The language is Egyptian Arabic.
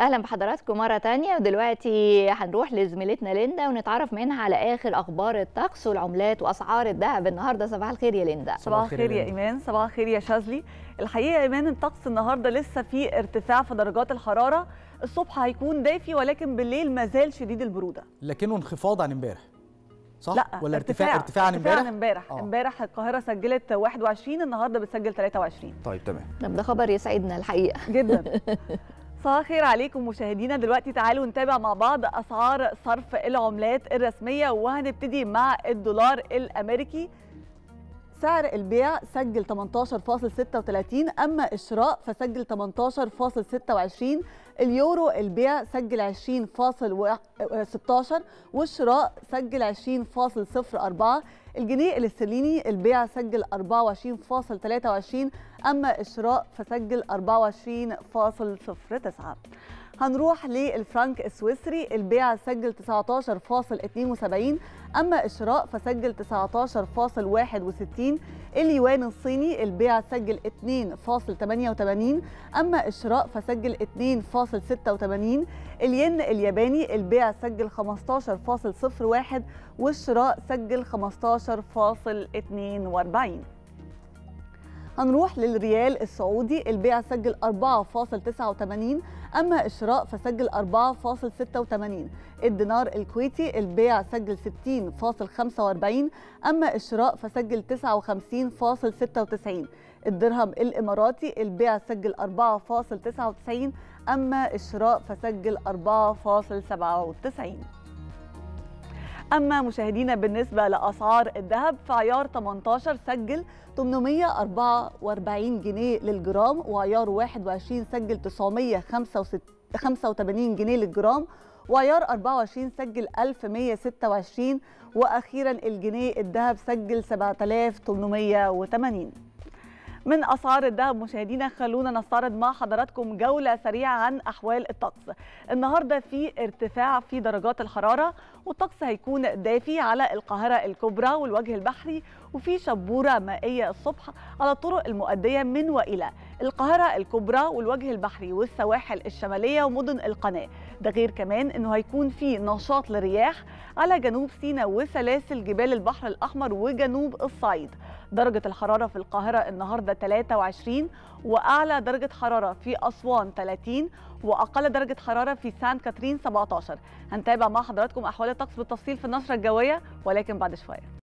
اهلا بحضراتكم مره تانية ودلوقتي هنروح لزميلتنا ليندا ونتعرف منها على اخر اخبار الطقس والعملات واسعار الذهب النهارده صباح الخير يا ليندا صباح الخير يا ايمان صباح الخير يا شاذلي الحقيقه يا ايمان الطقس النهارده لسه في ارتفاع في درجات الحراره الصبح هيكون دافي ولكن بالليل ما زال شديد البروده لكنه انخفاض عن امبارح صح لا ولا ارتفاع ارتفاع عن ارتفاع امبارح عن امبارح آه. امبارح القاهره سجلت 21 النهارده بتسجل 23 طيب تمام طب ده خبر يسعدنا الحقيقه جدا صباح الخير عليكم مشاهدينا دلوقتي تعالوا نتابع مع بعض اسعار صرف العملات الرسميه وهنبتدي مع الدولار الامريكي سعر البيع سجل 18.36 اما الشراء فسجل 18.26 اليورو البيع سجل 20.16 والشراء سجل 20.04 الجنيه الاسترليني البيع سجل 24.23 اما الشراء فسجل 24.09 هنروح للفرنك السويسري البيع سجل 19.72 اما الشراء فسجل 19.61 اليوان الصيني البيع سجل 2.88 اما الشراء فسجل 2.86 الين الياباني البيع سجل 15.01 والشراء سجل 15.42 هنروح للريال السعودي البيع سجل 4.89 أما الشراء فسجل 4.86 الدينار الكويتي البيع سجل 60.45 أما الشراء فسجل 59.96 الدرهم الإماراتي البيع سجل 4.99 أما الشراء فسجل 4.97 أما مشاهدينا بالنسبة لأسعار الذهب فعيار 18 سجل 844 جنيه للجرام وعيار 21 سجل 985 جنيه للجرام وعيار 24 سجل 1126 وأخيرا الجنيه الذهب سجل 7880 من اسعار الذهب مشاهدينا خلونا نستعرض مع حضراتكم جوله سريعه عن احوال الطقس النهارده في ارتفاع في درجات الحراره والطقس هيكون دافي على القاهره الكبرى والوجه البحري وفي شبوره مائيه الصبح على الطرق المؤديه من والى القاهره الكبرى والوجه البحري والسواحل الشماليه ومدن القناه ده غير كمان انه هيكون في نشاط للرياح على جنوب سيناء وسلاسل جبال البحر الاحمر وجنوب الصعيد درجة الحرارة في القاهرة النهاردة 23 وأعلى درجة حرارة في أسوان 30 وأقل درجة حرارة في سان كاترين 17 هنتابع مع حضراتكم أحوال الطقس بالتفصيل في النشرة الجوية ولكن بعد شوية